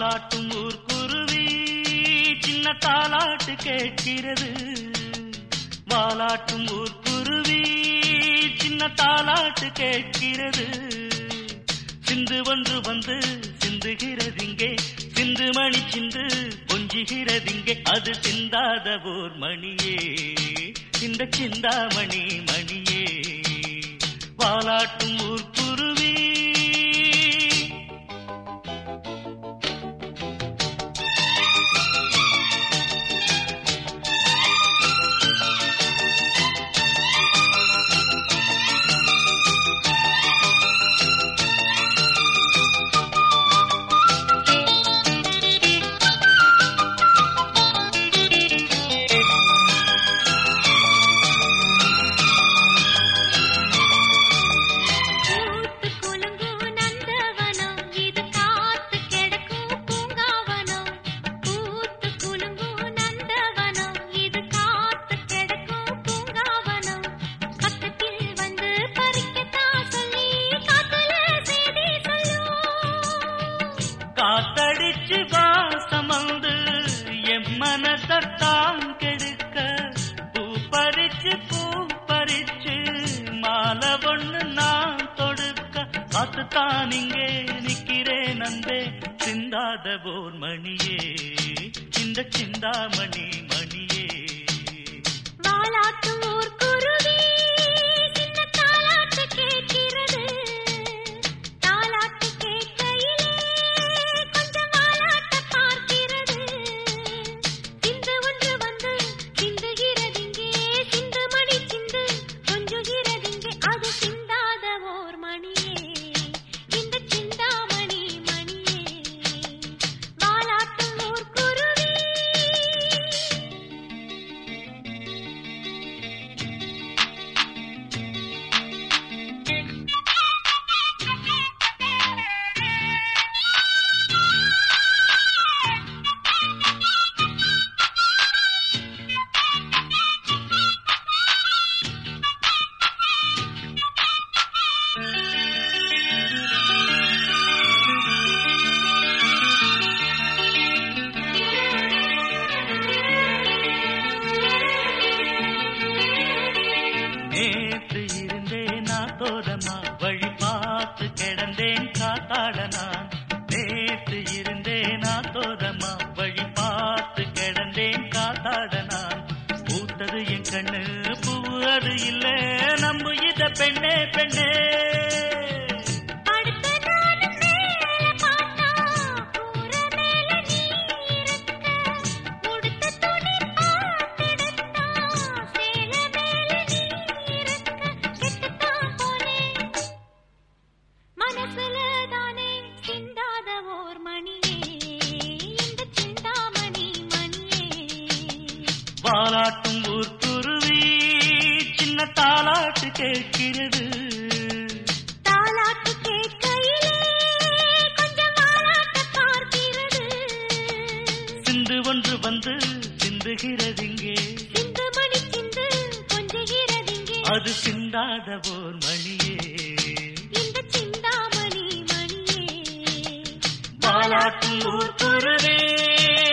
வாலாட்டும் ஊர் குருவி சின்ன தாலாட்டு கேட்கிறது வாலாட்டும் ஊர் குருவி சின்ன தாலாட்டு கேட்கிறது சிந்து ஒன்று வந்து சிந்துகிறதிங்கே சிந்து மணி சிந்து கொஞ்சுகிறதிங்கே அது சிந்தாத ஓர் மணியே இந்த சிந்தாமணி மணியே வாலாட்டும் ஊர் குருவி பூத்து குலுங்கும் நந்தவனம் இது காத்து கிடக்கும் பூங்காவனம் பூத்து குலுங்கும் நந்தவனம் இது காத்து கிடக்கும் பூங்காவனம் பக்கத்தில் வந்து பறிக்கத்தான் சொல்லி காத்துல செய்தி சொல்லும் காத்தடிச்சு வாசம் வந்து என் மனசத்தான் கெடுக்க பூ பறிச்சு பூ பறிச்சு மாலை ஒண்ணு நான் தொடுக்க காத்துத்தான் இங்கே நிக்கிறேன் அன்பே சிந்தாத போர் மணியே இந்த சிந்தாமணி மணியே வாலாட்டும் ஊர் குருவி சின்ன தாலாட்டு கேட்கிறது தாலாட்டு கேட்கையிலே கொஞ்சம் வாலாட்ட பார்க்கிறது சிந்து ஒன்று வந்து சிந்துகிறதிங்கே சிந்து மணி சிந்து கொஞ்சுகிறதிங்கே அது சிந்தாத ஓர் மணியே இந்த சிந்தாமணி மணியே வாலாட்டும் ஊர் குருவி நேற்று இருந்தேன் நான் தோதமா வழி பார்த்து கிடந்தேன் காத்தாட நான் நேற்று இருந்தேன் நான் தோதமா வழி பார்த்து கிடந்தேன் காத்தாட நான் பூத்தது என் கண்ணு பூவு அது இல்ல நம்பு இத பெண்ணே பெண்ணே அடுத்த நாளும் மேல பார்த்தா கூர மேல நீ இருக்க உடுத்த துணி பார்த்தெடுத்தா சேல மேல நீ இருக்க கெட்டுத்தான் போனேன் மனசுல தானே சிந்தாத ஓர் மணியே இந்த சிந்தாமணி மணியே வாலாட்டும் ஊர் குருவி சின்ன தாலாட்டு கேட்கிறது தாலாட்டு கேட்கையிலே கொஞ்சம் வாலாட்ட பார்க்கிறது சிந்து ஒன்று வந்து சிந்துகிறதிங்கே சிந்து மணி சிந்து கொஞ்சுகிறதிங்கே அது சிந்தாத ஓர் மணியே இந்த சிந்தாமணி மணியே பாலாட்டும் ஊர் குருவே